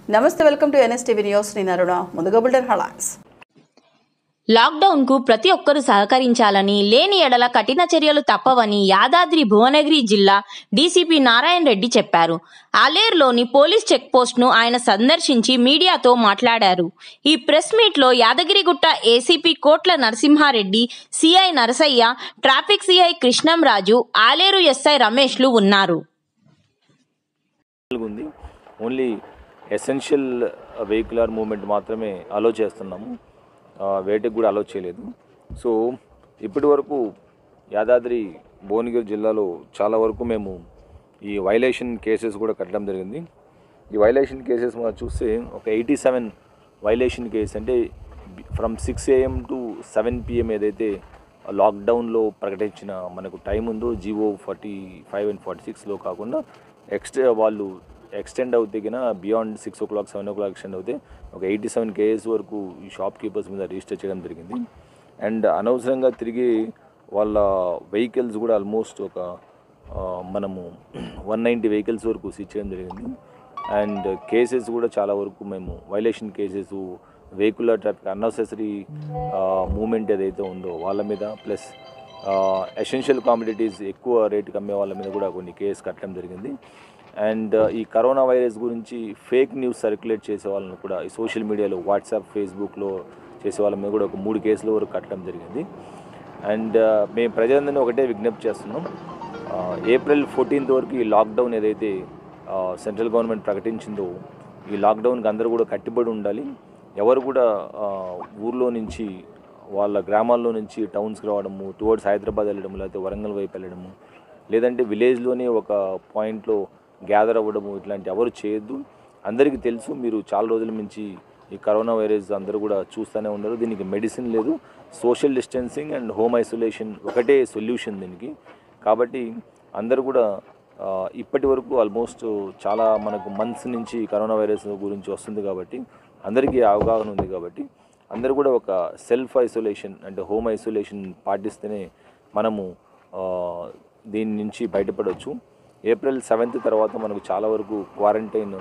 నమస్తే welcome to NSTV news నేను అరుణ ముందుగా బుల్టన్ హలాక్స్ లాక్డౌన్కు ప్రతి ఒక్కరూ సహకరించాలని లేని ఎడల కఠిన చర్యలు తప్పవని యాదాద్రి భువనగిరి జిల్లా డీసీపీ నారాయణ రెడ్డి చెప్పారు ఆలేరులోని పోలీస్ చెక్పోస్ట్ను ఆయన సందర్శించి మీడియాతో మాట్లాడారు ఈ ప్రెస్ మీట్లో Yadagirigutta ACP Kotla Narasimhareddy CI Narasaiah traffic CI Krishnamraju Aleru SI రమేష్లు ఉన్నారు ఉంది ఓన్లీ ఎసెన్షియల్ వెహికులర్ మూమెంట్ మాత్రమే అలో చేస్తున్నాము ఆ, వేటికి కూడా అలో చేయలేదు సో ఇప్పటి వరకు యాదాద్రి భువనగిరి జిల్లాలో చాలా వరకు మేము ఈ వైలేషన్ కేసెస్ కూడా కట్టడం జరిగింది ఈ వైలేషన్ కేసెస్ మనం చూస్తే ఒక ఎయిటీ సెవెన్ వైలేషన్ కేసు అంటే from six AM to seven PM ఏదైతే లాక్డౌన్లో ప్రకటించిన మనకు టైం ఉందో GO forty five and forty సిక్స్లో కాకుండా ఎక్స్ట్రా వాళ్ళు ఎక్స్టెండ్ అవుతే కినా beyond six o'clock seven o'clock extend అవుతే ఒక ఎయిటీ సెవెన్ కేఎస్ వరకు ఈ షాప్ కీపర్స్ మీద రిజిస్టర్ చేయడం జరిగింది అండ్ అనవసరంగా తిరిగి వాళ్ళ వెహికల్స్ కూడా ఆల్మోస్ట్ ఒక ఆ, మనము వన్ నైంటీ వెహికల్స్ వరకు సీజ్ చేయడం జరిగింది అండ్ కేసెస్ కూడా చాలా వరకు మేము violation cases vehicular traffic unnecessary movement ఏదైతే ఉందో వాళ్ళ మీద ప్లస్ ఎసెన్షియల్ కామోడిటీస్ ఎక్కువ రేటుకి అమ్మే వాళ్ళ మీద కూడా కొన్ని కేసు కట్టడం జరిగింది అండ్ ఈ కరోనా వైరస్ గురించి ఫేక్ న్యూస్ సర్క్యులేట్ చేసే వాళ్ళని కూడా ఈ సోషల్ మీడియాలో వాట్సాప్ ఫేస్బుక్లో చేసే వాళ్ళ మీద కూడా ఒక మూడు కేసుల వరకు కట్టడం జరిగింది అండ్ మేము ప్రజలందరినీ ఒకటే విజ్ఞప్తి చేస్తున్నాం ఆ, ఏప్రిల్ ఫోర్టీన్త్ వరకు ఈ లాక్డౌన్ ఏదైతే ఆ, సెంట్రల్ గవర్నమెంట్ ప్రకటించిందో ఈ లాక్డౌన్కి అందరూ కూడా కట్టుబడి ఉండాలి ఎవరు కూడా ఆ, ఊర్లో నుంచి వాళ్ళ గ్రామాల్లో నుంచి టౌన్స్కి రావడము టువర్డ్స్ హైదరాబాద్ వెళ్ళడము లేకపోతే వరంగల్ వైపు వెళ్ళడము లేదంటే విలేజ్లోనే ఒక పాయింట్లో గ్యాదర్ అవ్వడము ఇట్లాంటి ఎవరు చేయొద్దు అందరికీ తెలుసు మీరు చాలా రోజుల నుంచి ఈ కరోనా వైరస్ అందరూ కూడా చూస్తూనే ఉన్నారు దీనికి మెడిసిన్ లేదు social distancing and home isolation ఒకటే సొల్యూషన్ దీనికి కాబట్టి అందరూ కూడా ఆ, ఇప్పటి వరకు ఆల్మోస్ట్ చాలా మనకు మంత్స్ నుంచి కరోనా వైరస్ గురించి వస్తుంది కాబట్టి అందరికీ అవగాహన ఉంది కాబట్టి అందరూ కూడా ఒక సెల్ఫ్ ఐసోలేషన్ అంటే హోమ్ ఐసోలేషన్ పాటిస్తేనే మనము ఆ, దీని నుంచి బయటపడవచ్చు ఏప్రిల్ సెవెంత్ తర్వాత మనకు చాలా వరకు క్వారంటైన్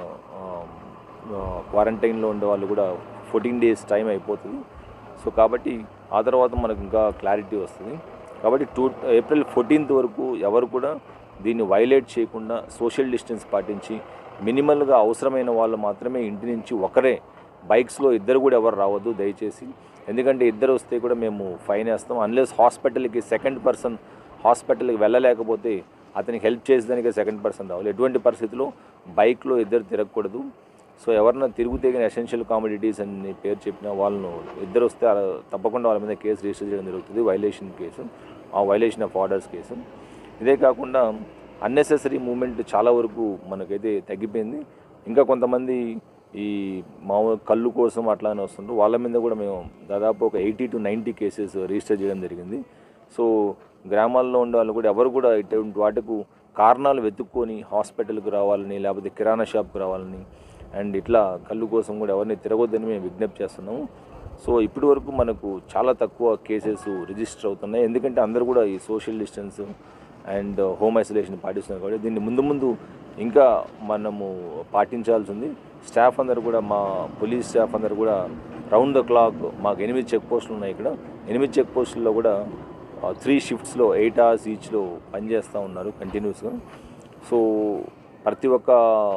క్వారంటైన్లో ఉండే వాళ్ళు కూడా ఫోర్టీన్ డేస్ టైం అయిపోతుంది సో కాబట్టి ఆ తర్వాత మనకు ఇంకా క్లారిటీ వస్తుంది కాబట్టి టూ ఏప్రిల్ ఫోర్టీన్త్ వరకు ఎవరు కూడా దీన్ని వైలేట్ చేయకుండా సోషల్ డిస్టెన్స్ పాటించి మినిమల్గా అవసరమైన వాళ్ళు మాత్రమే ఇంటి నుంచి ఒకరే బైక్స్లో ఇద్దరు కూడా ఎవరు రావద్దు దయచేసి ఎందుకంటే ఇద్దరు వస్తే కూడా మేము ఫైన్ వేస్తాం అన్లెస్ హాస్పిటల్కి సెకండ్ పర్సన్ హాస్పిటల్కి వెళ్ళలేకపోతే అతనికి హెల్ప్ చేసేదానికి సెకండ్ పర్సన్ రావాలి ఎటువంటి పరిస్థితిలో బైక్లో ఇద్దరు తిరగకూడదు సో ఎవరన్నా తిరుగుతే కానీ ఎసెన్షియల్ కామోడిటీస్ అని పేరు చెప్పిన వాళ్ళను ఇద్దరు వస్తే అలా తప్పకుండా వాళ్ళ మీద కేసు రిజిస్టర్ చేయడం జరుగుతుంది వైలేషన్ కేసు ఆ వైలేషన్ ఆఫ్ ఆర్డర్స్ కేసు ఇదే కాకుండా అన్నెసెసరీ మూమెంట్ చాలా వరకు మనకైతే తగ్గిపోయింది ఇంకా కొంతమంది ఈ మామూలు కళ్ళు కోసం అట్లా అని వస్తుంటారు వాళ్ళ మీద కూడా మేము దాదాపు ఒక eighty to ninety cases register చేయడం జరిగింది సో గ్రామాల్లో ఉండే వాళ్ళు కూడా ఎవరు కూడా ఇటువంటి వాటికు కారణాలు వెతుక్కొని హాస్పిటల్కి రావాలని లేకపోతే కిరాణా షాప్కి రావాలని అండ్ ఇట్లా కళ్ళు కోసం కూడా ఎవరిని తిరగొద్దని మేము విజ్ఞప్తి చేస్తున్నాము సో ఇప్పటి వరకు మనకు చాలా తక్కువ కేసెస్ రిజిస్టర్ అవుతున్నాయి ఎందుకంటే అందరూ కూడా ఈ social distance and home isolation పాటిస్తున్నారు కాబట్టి దీన్ని ముందు ముందు ఇంకా మనము పాటించాల్సి ఉంది స్టాఫ్ అందరూ కూడా మా పోలీస్ స్టాఫ్ అందరూ కూడా రౌండ్ ద క్లాక్ మాకు ఎనిమిది చెక్ పోస్టులు ఉన్నాయి ఇక్కడ ఎనిమిది చెక్ పోస్టుల్లో కూడా త్రీ షిఫ్ట్స్లో ఎయిట్ అవర్స్ ఈచ్లో పనిచేస్తూ ఉన్నారు కంటిన్యూస్గా సో ప్రతి ఒక్క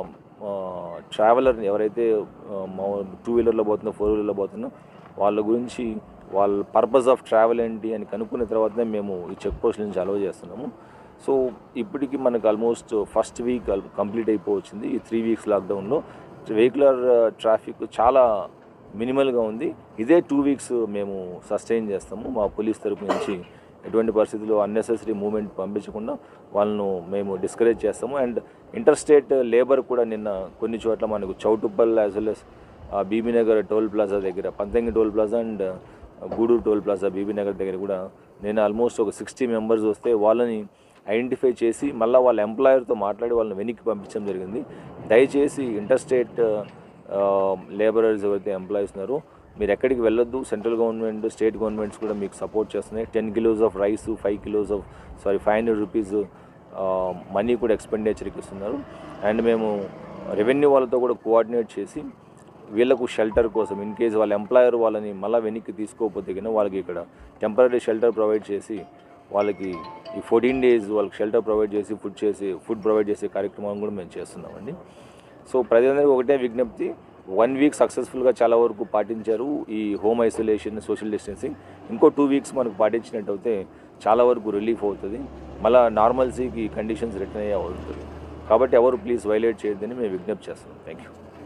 ట్రావెలర్ ఎవరైతే టూ వీలర్లో పోతుందో ఫోర్ వీలర్లో పోతుందో వాళ్ళ గురించి వాళ్ళ పర్పస్ ఆఫ్ ట్రావెల్ ఏంటి అని కనుక్కున్న తర్వాతనే మేము ఈ చెక్ పోస్ట్ నుంచి అలవ్ చేస్తున్నాము సో ఇప్పటికి మనకు ఆల్మోస్ట్ ఫస్ట్ వీక్ కంప్లీట్ అయిపోవచ్చింది ఈ త్రీ వీక్స్ లాక్డౌన్లో వెహికులర్ ట్రాఫిక్ చాలా మినిమల్గా ఉంది ఇదే టూ వీక్స్ మేము సస్టైన్ చేస్తాము మా పోలీస్ తరపు నుంచి ఎటువంటి పరిస్థితుల్లో అన్నెసెసరీ మూమెంట్ పంపించకుండా వాళ్ళను మేము డిస్కరేజ్ చేస్తాము అండ్ ఇంటర్ స్టేట్ లేబర్ కూడా నిన్న కొన్ని చోట్ల మనకు Choutuppal as well as Bibinagar toll plaza దగ్గర Panthangi toll plaza and Guduru toll plaza Bibinagar దగ్గర కూడా నేను ఆల్మోస్ట్ ఒక సిక్స్టీ మెంబర్స్ వస్తే వాళ్ళని ఐడెంటిఫై చేసి మళ్ళీ వాళ్ళ ఎంప్లాయర్తో మాట్లాడి వాళ్ళని వెనక్కి పంపించడం జరిగింది దయచేసి ఇంటర్ స్టేట్ లేబరర్స్ ఎవరైతే ఎంప్లాయీస్ ఉన్నారో మీరు ఎక్కడికి వెళ్ళొద్దు సెంట్రల్ గవర్నమెంట్ స్టేట్ గవర్నమెంట్స్ కూడా మీకు సపోర్ట్ చేస్తున్నాయి ten kilos of rice five kilos of sorry five hundred rupees money కూడా ఎక్స్పెండిచర్కి ఇస్తున్నారు అండ్ మేము రెవెన్యూ వాళ్ళతో కూడా కోఆర్డినేట్ చేసి వీళ్ళకు షెల్టర్ కోసం ఇన్ కేసు వాళ్ళ ఎంప్లాయర్ వాళ్ళని మళ్ళీ వెనక్కి తీసుకోకపోతే కనుక వాళ్ళకి ఇక్కడ టెంపరీ షెల్టర్ ప్రొవైడ్ చేసి వాళ్ళకి ఈ ఫోర్టీన్ డేస్ వాళ్ళకి షెల్టర్ ప్రొవైడ్ చేసి ఫుడ్ చేసి ఫుడ్ ప్రొవైడ్ చేసే కార్యక్రమం కూడా మేము చేస్తున్నామండి సో ప్రజలందరికీ ఒకటే విజ్ఞప్తి వన్ వీక్ సక్సెస్ఫుల్గా చాలా వరకు పాటించారు ఈ హోమ్ ఐసోలేషన్ సోషల్ డిస్టెన్సింగ్ ఇంకో టూ వీక్స్ మనకు పాటించినట్టు అయితే చాలా వరకు రిలీఫ్ అవుతుంది మళ్ళీ నార్మల్సీకి కండిషన్స్ రిటర్న్ అయ్యే అవుతుంది కాబట్టి ఎవరు ప్లీజ్ వైలేట్ చేయొద్దని మేము విజ్ఞప్తి చేస్తున్నాం థ్యాంక్ యూ